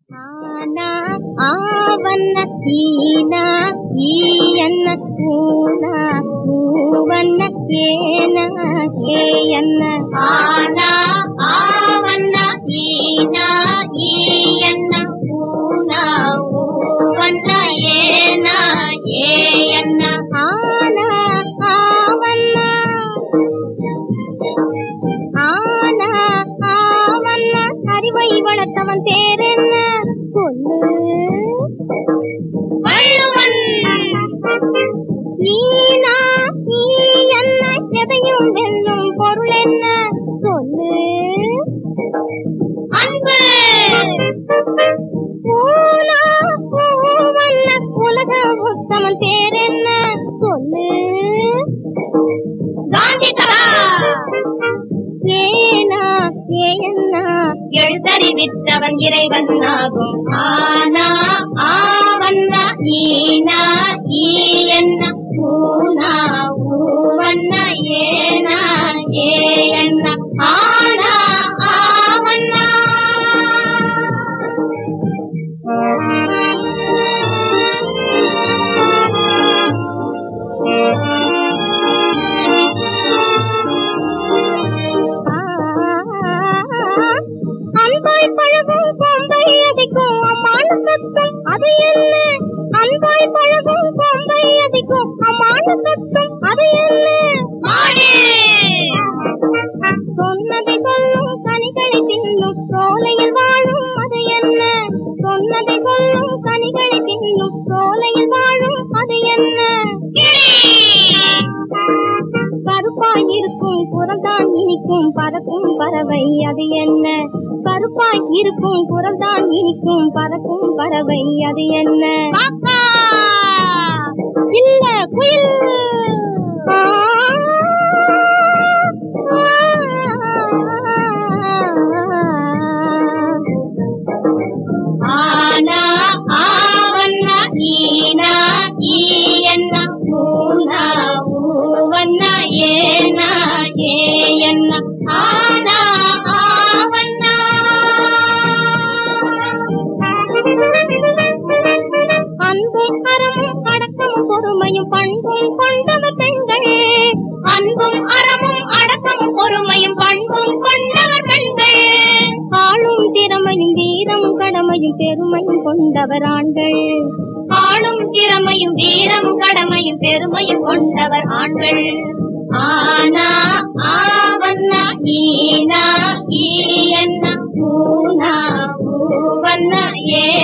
ಆನ ಆವನ್ನ ಈನ ಈಯನ್ನ ಊನ ಹೂವನ್ನ ಏನ ಏಯನ್ನ ಆನ ಆವನ್ನ ಈನ ಈಯನ್ನ ಊನ ಹೂವನ್ನ ಏನ ಏಯನ್ನ ಆನ ಆವನ್ನ ஆனா ஆவண்ண அறிவை வளர்த்தவன் பேர் என்ன சொல்லு வள்ளுவன் ஈனா ஈ என்ன எதையும் வெல்லும் பொருள் என்ன சொல்லு அன்பு ஊனா ஊவண்ண உலக உத்தமன் பேர் என்ன சொல்லு காந்திதரா ஏனா ஏயன்னா எழுதறிவித்தவன் இறைவன் ஆகும் ஆனா ஆவன்னா ஈனா ஈயன்னா ஊனா ஊவன்னா ஏனா ஏயன்னா ஆனா ஆவன்னா அன்பாய் பழகும் பொம்பை அதிக்கும் அம்மான சத்தம் அது என்ன அன்பாய் பழகும் பொம்பை அதிக்கும் அம்மான சத்தம் அது என்ன சொன்னதை சொல்லும் கனிகளை தின்னும் சோலையில் வாழும் அது என்ன சொன்னதை சொல்லும் கனிகளை தின்னும் சோலையில் வாழும் அது என்ன கருப்பாய் இருக்கும் புறம்தான் இனிக்கும் பறக்கும் பறவை அது என்ன கருப்பாய் இருக்கும் புறம்தான் இனிக்கும் பறக்கும் பறவை அது என்ன இல்ல குயில் ஆ, ஆனா ஆவನ್ನ ಈನ ಈಯನ್ನ ಊನ ಊವನ್ನ ಏನ ಏಯನ್ನ ಆನ ಆವನ್ನ அன்பும் அறமும் அடக்கமும் பொறுமையும் பண்பும் கொண்டவர் பெண்கள் அன்பும் அறமும் அடக்கமும் பொறுமையும் பண்பும் கொண்டவர் பெண்கள் ஆளும் திறமையும் வீரம் கடமையும் பெருமையும் கொண்டவர் ஆண்கள் ஆளும் திறமையும் வீரமும் கடமையும் பெருமையும் கொண்டவர் ஆண்கள் ஆனா ஆவன்னா ஈனா ஈயன்னா ஊனா ஊவன்னா ஏ